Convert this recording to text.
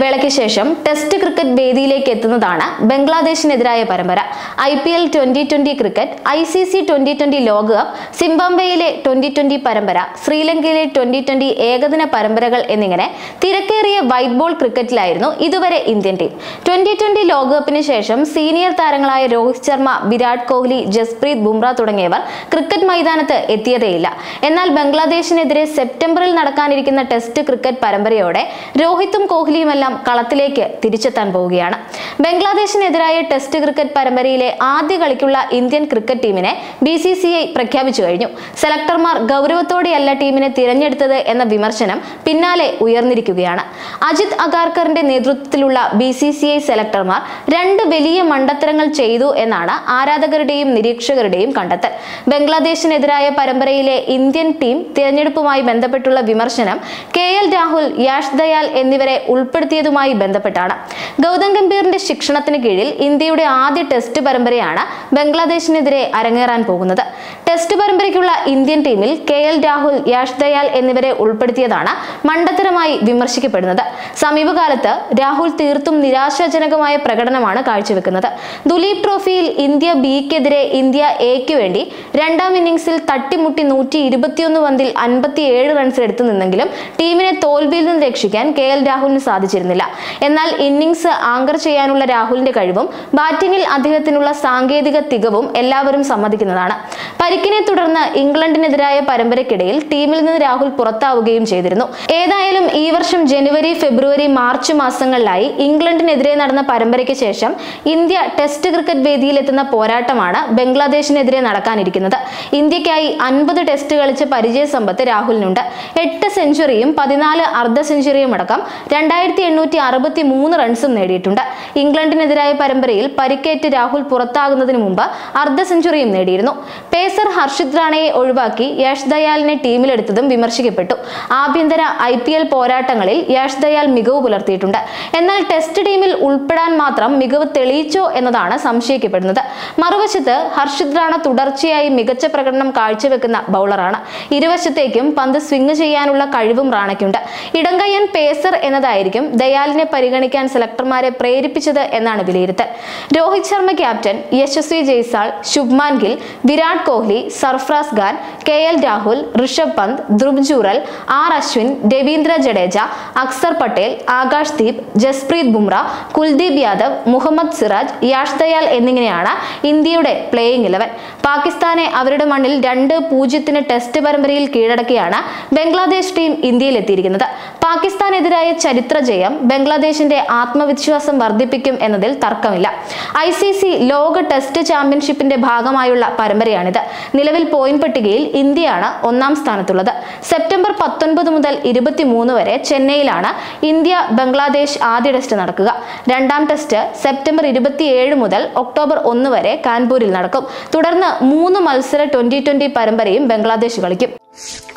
ഇടവേളയ്ക്ക് ശേഷം test cricket വേദിയിലേക്ക് എത്തുന്നതാണ് ബംഗ്ലാദേശിനെതിരായ പരമ്പര I P L twenty twenty cricket I C C twenty twenty ലോകകപ്പ് സിംബാബ്വേയിലെ ട്വന്റി ട്വന്റി പരമ്പര ശ്രീലങ്കയിലെ ട്വന്റി ട്വന്റി ഏകദിന പരമ്പരകൾ എന്നിങ്ങനെ തിരക്കേറിയ വൈറ്റ് ബോൾ ക്രിക്കറ്റിലായിരുന്നു ഇതുവരെ ഇന്ത്യൻ ടീം ട്വന്റി ട്വന്റി ലോകകപ്പിന് ശേഷം സീനിയർ താരങ്ങളായ രോഹിത് ശർമ്മ വിരാട് കോഹ്ലി ജസ്പ്രീത് ബുംറ തുടങ്ങിയവർ ക്രിക്കറ്റ് മൈതാനത്ത് എത്തിയതേയില്ല എന്നാൽ ബംഗ്ലാദേശിനെതിരെ സെപ്റ്റംബറിൽ നടക്കാനിരിക്കുന്ന ടെസ്റ്റ് ക്രിക്കറ്റ് പരമ്പരയോടെ രോഹിത്തും കോഹ്ലിയുമെല്ലാം കളത്തിലേക്ക് തിരിച്ചെത്താൻ പോവുകയാണ് ബംഗ്ലാദേശിനെതിരായ ടെസ്റ്റ് ക്രിക്കറ്റ് പരമ്പരയിലെ ആദ്യ കളിക്കുള്ള ഇന്ത്യൻ ക്രിക്കറ്റ് ടീമിനെ ബി സി സി ഐ പ്രഖ്യാപിച്ചു കഴിഞ്ഞു സെലക്ടർമാർ ഗൗരവത്തോടെയല്ല ടീമിനെ തിരഞ്ഞെടുത്തത് എന്ന വിമർശനം പിന്നാലെ ഉയർന്നിരിക്കുകയാണ് അജിത് അഗാർക്കറിന്റെ നേതൃത്വത്തിലുള്ള ബി സി സി ഐ സെലക്ടർമാർ രണ്ട് വലിയ മണ്ടത്തരങ്ങൾ ചെയ്തു എന്നാണ് ആരാധകരുടെയും നിരീക്ഷകരുടെയും കണ്ടെത്തൽ ബംഗ്ലാദേശിനെതിരായ പരമ്പരയിലെ ഇന്ത്യൻ ടീം തിരഞ്ഞെടുപ്പുമായി ബന്ധപ്പെട്ടുള്ള വിമർശനം കെ എൽ രാഹുൽ യാഷ് ദയാൽ എന്നിവരെ ഉൾപ്പെടുത്തിയതുമായി ബന്ധപ്പെട്ടാണ് ഗൗതം ഗംഭീറിന്റെ ശിക്ഷണത്തിന് കീഴിൽ ഇന്ത്യയുടെ ആദ്യ ടെസ്റ്റ് പരമ്പരയാണ് ബംഗ്ലാദേശിനെതിരെ അരങ്ങേറാൻ പോകുന്നത് ടെസ്റ്റ് പരമ്പരയ്ക്കുള്ള ഇന്ത്യൻ ടീമിൽ കെ എൽ രാഹുൽ യാഷ് ദയാൽ എന്നിവരെ ഉൾപ്പെടുത്തിയതാണ് മണ്ടത്തരമായി വിമർശിക്കപ്പെടുന്നത് സമീപകാലത്ത് രാഹുൽ തീർത്തും നിരാശാജനകമായ പ്രകടനമാണ് കാഴ്ചവെക്കുന്നത് ദുലീപ് ട്രോഫിയിൽ ഇന്ത്യ ബിക്കെതിരെ ഇന്ത്യ എക്ക് വേണ്ടി രണ്ടാം ഇന്നിംഗ്സിൽ തട്ടിമുട്ടി നൂറ്റി ഇരുപത്തിയൊന്ന് പന്തിൽ അൻപത്തിയേഴ് റൺസ് എടുത്തു നിന്നെങ്കിലും ടീമിനെ തോൽവിയിൽ നിന്ന് രക്ഷിക്കാൻ കെ എൽ രാഹുലിന് സാധിച്ചിരുന്നില്ല എന്നാൽ ഇന്നിംഗ്സ് ആങ്കർ ചെയ്യാനുള്ള രാഹുലിന്റെ കഴിവും ബാറ്റിംഗിൽ അദ്ദേഹത്തിനുള്ള സാങ്കേതിക തികവും എല്ലാവരും സമ്മതിക്കുന്നതാണ് പരിക്കിനെ തുടർന്ന് ഇംഗ്ലണ്ടിനെതിരായ പരമ്പരയ്ക്കിടയിൽ ടീമിൽ നിന്ന് രാഹുൽ പുറത്താവുകയും ചെയ്തിരുന്നു ഏതായാലും ഈ വർഷം ജനുവരി ഫെബ്രുവരി മാർച്ച് മാസങ്ങളിലായി ഇംഗ്ലണ്ടിനെതിരെ നടന്ന പരമ്പരയ്ക്ക് ശേഷം ഇന്ത്യ ടെസ്റ്റ് ക്രിക്കറ്റ് വേദിയിലെത്തുന്ന പോരാട്ടമാണ് ബംഗ്ലാദേശിനെതിരെ നടക്കാനിരിക്കുന്നത് ഇന്ത്യക്കായി അൻപത് ടെസ്റ്റ് കളിച്ച പരിചയ സമ്പത്ത് രാഹുലിനുണ്ട് എട്ട് സെഞ്ചുറിയും പതിനാല് അർദ്ധ സെഞ്ചുറിയും അടക്കം രണ്ടായിരത്തി എണ്ണൂറ്റി അറുപത്തി മൂന്ന് റൺസും നേടിയിട്ടുണ്ട് ഇംഗ്ലണ്ടിനെതിരായ പരമ്പരയിൽ പരിക്കേറ്റ് രാഹുൽ പുറത്താകുന്നതിന് മുമ്പ് അർദ്ധ സെഞ്ചുറിയും നേടിയിരുന്നു പേസർ ഹർഷിത് റാണയെ ഒഴിവാക്കി യാഷ് ദയാലിനെ ടീമിലെടുത്തതും വിമർശിക്കപ്പെട്ടു ആഭ്യന്തര ഐ പി എൽ പോരാട്ടങ്ങളിൽ യാഷ് ദയാൽ മികവ് പുലർത്തിയിട്ടുണ്ട് എന്നാൽ ടെസ്റ്റ് ടീമിൽ ഉൾപ്പെടാൻ മാത്രം മികവ് തെളിയിച്ചോ എന്നതാണ് സംശയിക്കപ്പെടുന്നത് മറുവശത്ത് ഹർഷിത് റാണ തുടർച്ചയായി മികച്ച പ്രകടനം കാഴ്ചവെക്കുന്ന ബൗളറാണ് ഇരുവശത്തേക്കും പന്ത് സ്വിംഗ് ചെയ്യാനുള്ള കഴിവും റാണയ്ക്കുണ്ട് ഇടങ്കയ്യൻ പേസർ എന്നതായിരിക്കും ദയാലിനെ പരിഗണിക്കാൻ സെലക്ടർമാരെ പ്രേരിപ്പിച്ചത് എന്നാണ് വിലയിരുത്തൽ Rohit Sharma captain Yashasvi Jaiswal Shubman Gill Virat Kohli Sarfaraz Khan K L Rahul Rishabh Pant Dhruv Jurel R Ashwin Ravindra Jadeja Axar Patel Akash Deep Jasprit Bumrah Kuldeep Yadav Mohammed Siraj Yash Dayal എന്നിങ്ങനെയാണ് ഇന്ത്യയുടെ പ്ലേയിങ് ഇലവൻ പാകിസ്ഥാനെ അവരുടെ മണ്ണിൽ രണ്ട് പൂജ്യത്തിന് ടെസ്റ്റ് പരമ്പരയിൽ കീഴടക്കിയാണ് ബംഗ്ലാദേശ് ടീം ഇന്ത്യയിൽ എത്തിയിരിക്കുന്നത് പാകിസ്ഥാനെതിരായ ചരിത്ര ജയം ബംഗ്ലാദേശിന്റെ ആത്മവിശ്വാസം വർദ്ധിപ്പിക്കും എന്നതിൽ തർക്കമില്ല ഐ സി സി ലോക ടെസ്റ്റ് ചാമ്പ്യൻഷിപ്പിന്റെ ഭാഗമായുള്ള പരമ്പരയാണിത് നിലവിൽ പോയിന്റ് പട്ടികയിൽ ഇന്ത്യയാണ് ഒന്നാം സ്ഥാനത്തുള്ളത് സെപ്റ്റംബർ പത്തൊൻപത് മുതൽ ഇരുപത്തിമൂന്ന് വരെ ചെന്നൈയിലാണ് ഇന്ത്യ ബംഗ്ലാദേശ് ആദ്യ ടെസ്റ്റ് നടക്കുക രണ്ടാം ടെസ്റ്റ് സെപ്റ്റംബർ ഇരുപത്തിയേഴ് മുതൽ ഒക്ടോബർ ഒന്ന് വരെ കാൺപൂരിൽ നടക്കും തുടർന്ന് മൂന്ന് മത്സര ട്വന്റി ട്വന്റി പരമ്പരയും ബംഗ്ലാദേശ് കളിക്കും